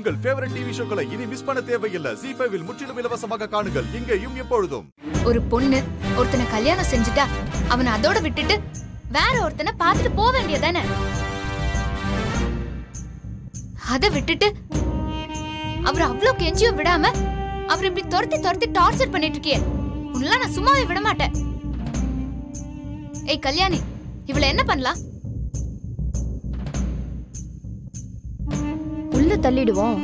உங்கள் favourite TV ஷோக்களை இனி miss பண்ண தேவையில்லை ஜி ஃபைவில் முற்றிலும் இலவசமாக காணுங்கள் இங்கேயும் எப்பொழுதும் ஒரு பொண்ணு ஒருத்தனை கல்யாணம் செஞ்சுட்டா அவனை அதோட விட்டுட்டு வேற ஒருத்தனை பார்த்துட்டு போக வேண்டியதானே அதை விட்டுட்டு அவர் அவ்வளோ கெஞ்சியும் விடாம அவர் இப்படி துரத்தி துரத்தி டார்ச்சர் பண்ணிட்டு இருக்கியே உன்னெல்லாம் நான் சும்மாவே விட மாட்டேன் ஏய் கல்யாணி இவள என்ன பண்ணலாம் உள்ள தள்ளிடுவோம்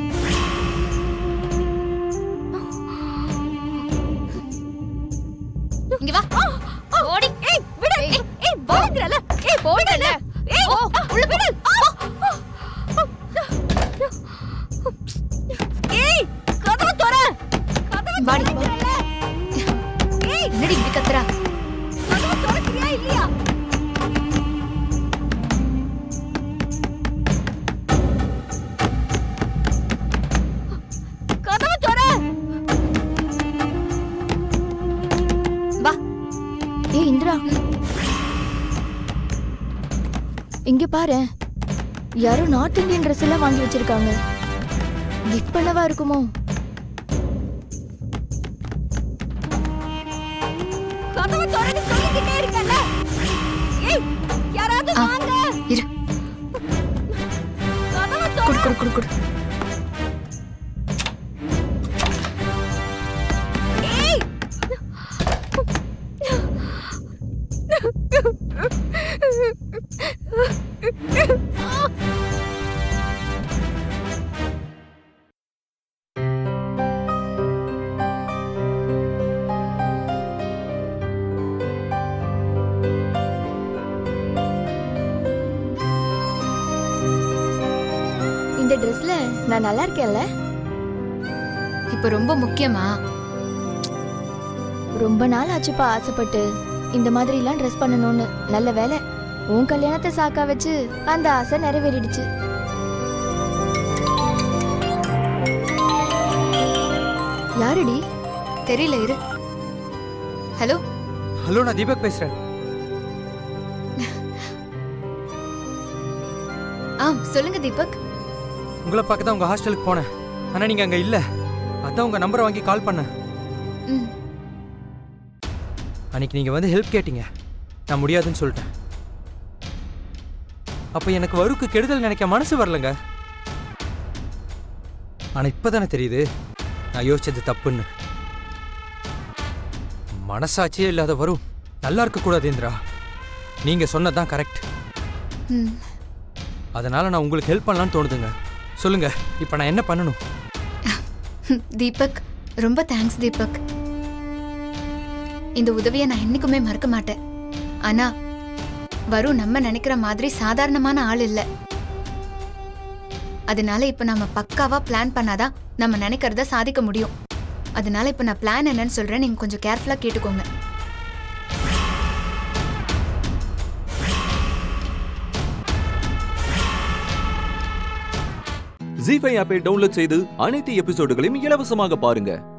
இங்க வா ஓடி ஏய் விடு ஏய் ஏய் போங்கறல ஏய் போங்கல ஏய் ஓ உள்ள விடு ஏய் கதவு தர கதவு வாடி ஏய் என்னடி இப்படி கத்துறா கதவு தரக்கிறியா இல்லையா கதவு தர வா ஏ இந்திரா இங்க பாரு யாரோ நார்த் இந்தியன் ட்ரெஸ் எல்லாம் வாங்கி வச்சிருக்காங்க கிஃப்ட் பண்ணவா இருக்குமோ கதவு திறந்து சொல்லிக்கிட்டே இருக்கல ஏய் யாராவது வாங்க இரு கதவு குடு குடு குடு குடு ஏய் இந்த ட்ரெஸ்ல நான் நல்லா இருக்கேன்ல இப்போ ரொம்ப முக்கியமா ரொம்ப நாள் ஆச்சுப்பா ஆசைப்பட்டு இந்த மாதிரி எல்லாம் ட்ரெஸ் பண்ணணும்னு நல்ல வேலை உன் கல்யாணத்தை சாக்கா வச்சு அந்த ஆசை நிறைவேறிடுச்சு யாருடி தெரியல இரு ஹலோ ஹலோ நான் தீபக் பேசுறேன் ஆ சொல்லுங்க தீபக் உங்களை பார்க்க தான் உங்க ஹாஸ்டலுக்கு போனேன் ஆனா நீங்க அங்க இல்ல அதான் உங்க நம்பரை வாங்கி கால் பண்ணேன் ம் அன்னைக்கு நீங்க வந்து ஹெல்ப் கேட்டீங்க நான் முடியாதுன்னு சொல்லிட்டேன் அப்ப எனக்கு வருக்கு கெடுதல் நினைக்க மனசு வரலங்க ஆனா இப்பதானே தெரியுது நான் யோசிச்சது தப்புன்னு மனசாட்சியே இல்லாத வரும் நல்லா இருக்க கூடாது இந்திரா நீங்க சொன்னதுதான் கரெக்ட் ம் அதனால நான் உங்களுக்கு ஹெல்ப் பண்ணலாம்னு தோணுதுங்க சொல்லுங்க இப்போ நான் என்ன பண்ணணும் தீபக் ரொம்ப தேங்க்ஸ் தீபக் இந்த உதவியை நான் என்னைக்குமே மறக்க மாட்டேன் ஆனா வரும் நம்ம நினைக்கிற மாதிரி சாதாரணமான ஆள் இல்ல அதனால இப்ப நம்ம பக்காவா பிளான் பண்ணாதான் நம்ம நினைக்கிறத சாதிக்க முடியும் அதனால இப்ப நான் பிளான் என்னன்னு சொல்றேன் நீங்க கொஞ்சம் கேர்ஃபுல்லா கேட்டுக்கோங்க ஜி ஃபைவ் ஆப்பை டவுன்லோட் செய்து அனைத்து எபிசோடுகளையும் இலவசமாக பாருங்க